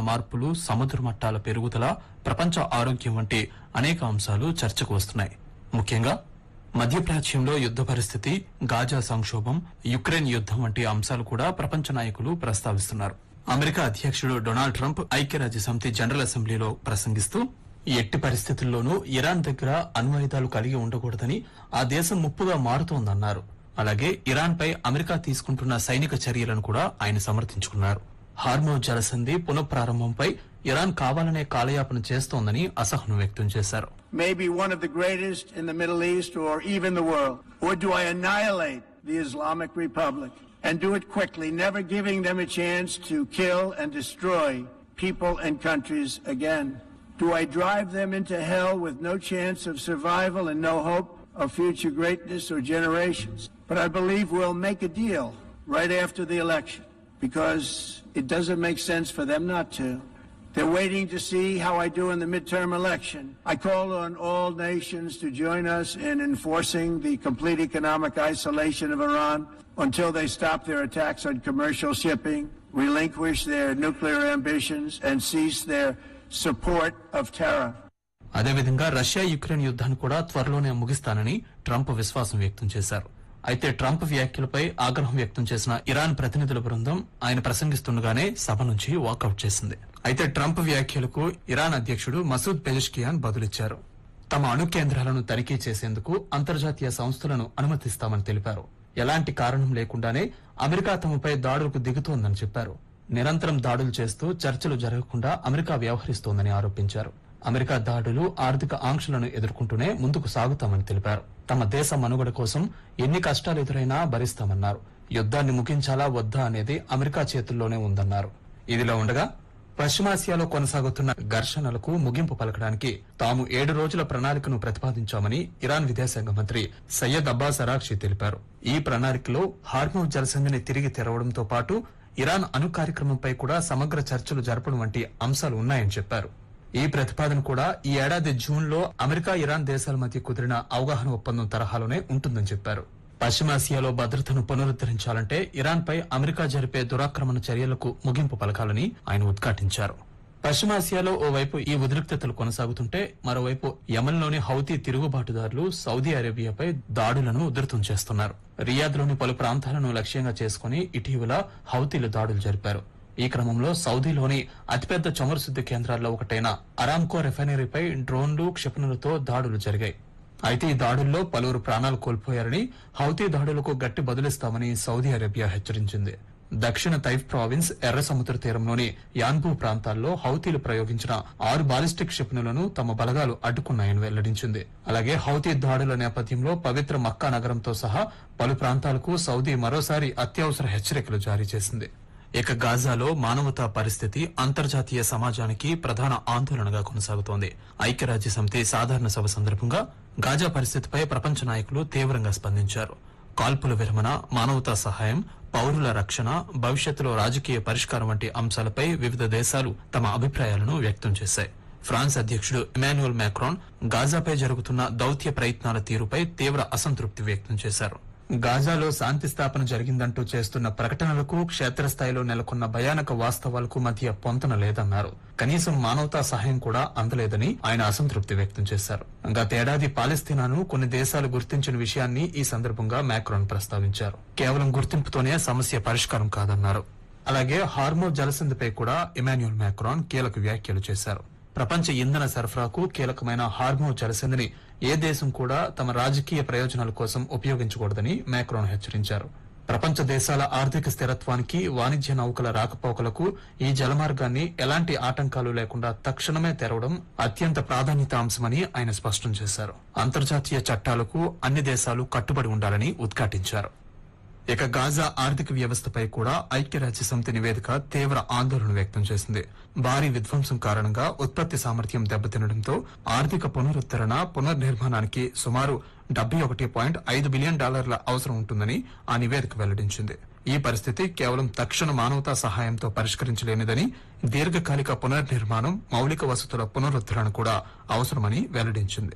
మార్పులు సముద్ర మట్టాల పెరుగుదల ప్రపంచ ఆరోగ్యం వంటి అనేక అంశాలు చర్చకు వస్తున్నాయి ముఖ్యంగా మధ్యప్రాచ్యంలో యుద్ద పరిస్థితి గాజా సంక్షోభం యుక్రెయిన్ యుద్దం వంటి అంశాలు కూడా ప్రపంచ నాయకులు ప్రస్తావిస్తున్నారు అమెరికా అధ్యక్షుడు డొనాల్డ్ ట్రంప్ ఐక్యరాజ్య సమితి జనరల్ అసెంబ్లీలో ప్రసంగిస్తూ ఎట్టి పరిస్థితుల్లోనూ ఇరాన్ దగ్గర అణ్వాయుధాలు కలిగి ఉండకూడదని ఆ దేశం ముప్పుగా మారుతోందన్నారు అలాగే ఇరాన్ పై అమెరికా తీసుకుంటున్న సైనిక చర్యలను కూడా ఆయన సమర్థించుకున్నారు హార్మో జలసంధి పునఃప్రారంభంపై ఇరాన్ కావాలనే కాలయాపన చేస్తోందని అసహనం వ్యక్తం చేశారు maybe one of the greatest in the Middle East or even the world? Or do I annihilate the Islamic Republic and do it quickly, never giving them a chance to kill and destroy people and countries again? Do I drive them into hell with no chance of survival and no hope of future greatness or generations? But I believe we'll make a deal right after the election because it doesn't make sense for them not to. They're waiting to see how I do in the midterm election. I call on all nations to join us in enforcing the complete economic isolation of Iran until they stop their attacks on commercial shipping, relinquish their nuclear ambitions, and cease their support of terror. అదేవిధంగా Russia Ukraine యుద్దాన్ని కూడా త్వరలోనే ముగిస్తానని Trump విశ్వాసం వ్యక్తం చేశారు అయితే Trump వ్యాఖ్యలపై ఆగ్రహం వ్యక్తం చేసిన ఇరాన్ ప్రతినిధుల బృందం ఆయన ప్రసంగిస్తుండగానే సభ నుంచి వాకౌట్ చేసింది అయితే ట్రంప్ వ్యాఖ్యలకు ఇరాన్ అధ్యక్షుడు మసూద్ పెజెష్కియాన్ బదులిచ్చారు తమ అణు కేంద్రాలను తనిఖీ చేసేందుకు అంతర్జాతీయ సంస్థలను అనుమతిస్తామని తెలిపారు ఎలాంటి కారణం లేకుండానే అమెరికా తమపై దాడులకు దిగుతోందని చెప్పారు నిరంతరం దాడులు చేస్తూ చర్చలు జరగకుండా అమెరికా వ్యవహరిస్తోందని ఆరోపించారు అమెరికా దాడులు ఆర్థిక ఆంక్షలను ఎదుర్కొంటూనే ముందుకు సాగుతామని తెలిపారు తమ దేశ మనుగడ కోసం ఎన్ని కష్టాలు ఎదురైనా భరిస్తామన్నారు యుద్దాన్ని ముగించాలా వద్దా అనేది అమెరికా చేతుల్లోనే ఉందన్నారు ఇదిలా ఉండగా పశ్చిమాసియాలో కొనసాగుతున్న ఘర్షణలకు ముగింపు పలకడానికి తాము ఏడు రోజుల ప్రణాళికను ప్రతిపాదించామని ఇరాన్ విదేశాంగ మంత్రి సయ్యద్ అబ్బాస్ అరాక్షి తెలిపారు ఈ ప్రణాళికలో హార్మో జలసంధిని తిరిగి తెరవడంతో పాటు ఇరాన్ అణు కార్యక్రమంపై కూడా సమగ్ర చర్చలు జరపడం వంటి అంశాలు ఉన్నాయని చెప్పారు ఈ ప్రతిపాదన కూడా ఈ ఏడాది జూన్ లో అమెరికా ఇరాన్ దేశాల మధ్య కుదిరిన అవగాహన ఒప్పందం తరహాలోనే ఉంటుందని చెప్పారు పశ్చిమాసియాలో భద్రతను పునరుద్దరించాలంటే ఇరాన్ పై అమెరికా జరిపే దురాక్రమణ చర్యలకు ముగింపు పలకాలని ఆయన ఉద్ఘాటించారు పశ్చిమాసియాలో ఓవైపు ఈ ఉద్రిక్తతలు కొనసాగుతుంటే మరోవైపు యమన్లోని హౌతీ తిరుగుబాటుదారులు సౌదీ అరేబియాపై దాడులను ఉధృతం చేస్తున్నారు రియాద్లోని పలు ప్రాంతాలను లక్ష్యంగా చేసుకుని ఇటీవల హౌతీలు దాడులు జరిపారు ఈ క్రమంలో సౌదీలోని అతిపెద్ద చమురు శుద్ధి కేంద్రాల్లో ఒకటైన అరామ్కో రిఫైనరీపై డ్రోన్లు క్షిపణులతో దాడులు జరిగాయి అయితే ఈ దాడుల్లో పలువురు ప్రాణాలు కోల్పోయారని హౌతీ దాడులకు గట్టి బదులిస్తామని సౌదీ అరేబియా హెచ్చరించింది దక్షిణ తైఫ్ ప్రావిన్స్ ఎర్ర సముద్ర తీరంలోని యాన్బూ ప్రాంతాల్లో హౌతీలు ప్రయోగించిన ఆరు బాలిస్టిక్ క్షిపణులను తమ బలగాలు అడ్డుకున్నాయని వెల్లడించింది అలాగే హౌతీ దాడుల నేపథ్యంలో పవిత్ర మక్కా నగరంతో సహా పలు ప్రాంతాలకు సౌదీ మరోసారి అత్యవసర హెచ్చరికలు జారీ చేసింది ఇక గాజాలో మానవతా పరిస్థితి అంతర్జాతీయ సమాజానికి ప్రధాన ఆందోళనగా కొనసాగుతోంది ఐక్యరాజ్య సమితి సాధారణ సభ సందర్భంగా గాజా పరిస్థితిపై ప్రపంచ నాయకులు తీవ్రంగా స్పందించారు కాల్పుల విరమణ మానవతా సహాయం పౌరుల రక్షణ భవిష్యత్తులో రాజకీయ పరిష్కారం వంటి అంశాలపై వివిధ దేశాలు తమ అభిప్రాయాలను వ్యక్తం చేశాయి ఫ్రాన్స్ అధ్యక్షుడు ఇమాన్యుయల్ మ్యాక్రాన్ గాజాపై జరుగుతున్న దౌత్య ప్రయత్నాల తీరుపై తీవ్ర అసంతృప్తి వ్యక్తం చేశారు గాజాలో శాంతి స్థాపన జరిగిందంటూ చేస్తున్న ప్రకటనలకు క్షేత్రస్థాయిలో నెలకొన్న భయానక వాస్తవాలకు మధ్య పొంతన లేదన్నారు కనీసం మానవతా సహాయం కూడా అందలేదని ఆయన అసంతృప్తి వ్యక్తం చేశారు గతేడాది పాలస్తీనాను కొన్ని దేశాలు గుర్తించిన విషయాన్ని ఈ సందర్భంగా మ్యాక్రాన్ ప్రస్తావించారు కేవలం గుర్తింపుతోనే సమస్య పరిష్కారం కాదన్నారు అలాగే హార్మో జలసంధిపై కూడా ఇమాన్యుయల్ మ్యాక్రాన్ కీలక వ్యాఖ్యలు చేశారు ప్రపంచ ఇంధన సరఫరాకు కీలకమైన హార్మో జలసంధిని ఏ దేశం కూడా తమ రాజకీయ ప్రయోజనాల కోసం ఉపయోగించకూడదని మ్యాక్రోన్ హెచ్చరించారు ప్రపంచ దేశాల ఆర్థిక స్థిరత్వానికి వాణిజ్య నౌకల రాకపోకలకు ఈ జలమార్గాన్ని ఎలాంటి ఆటంకాలు లేకుండా తక్షణమే తెరవడం అత్యంత ప్రాధాన్యత అంశమని ఆయన స్పష్టం చేశారు అంతర్జాతీయ చట్టాలకు అన్ని దేశాలు కట్టుబడి ఉండాలని ఉద్ఘాటించారు ఇక గాజా ఆర్థిక వ్యవస్థపై కూడా ఐక్యరాజ్య సమితి నివేదిక తీవ్ర ఆందోళన వ్యక్తం చేసింది భారీ విధ్వంసం కారణంగా ఉత్పత్తి సామర్థ్యం దెబ్బతినడంతో ఆర్థిక పునరుద్దరణ పునర్నిర్మాణానికి సుమారు డెబ్బై ఒకటి పాయింట్ ఐదు బిలియన్ డాలర్ల అవసరం ఉంటుందని ఆ నివేదిక వెల్లడించింది ఈ పరిస్థితి కేవలం తక్షణ మానవతా సహాయంతో పరిష్కరించలేనిదని దీర్ఘకాలిక పునర్నిర్మాణం మౌలిక వసతుల పునరుద్దరణ కూడా అవసరమని వెల్లడించింది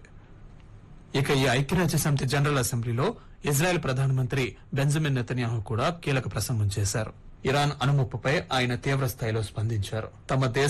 ఇక ఈ ఐక్యరాజ్య సమితి జనరల్ అసెంబ్లీలో ఇజ్రాయెల్ ప్రధానమంత్రి బెంజమిన్ నెతన్యాహు కూడా కీలక ప్రసంగం చేశారు ఇరాన్ అణుముప్పుపై ఆయన తీవ్ర స్థాయిలో స్పందించారు తమ దేశ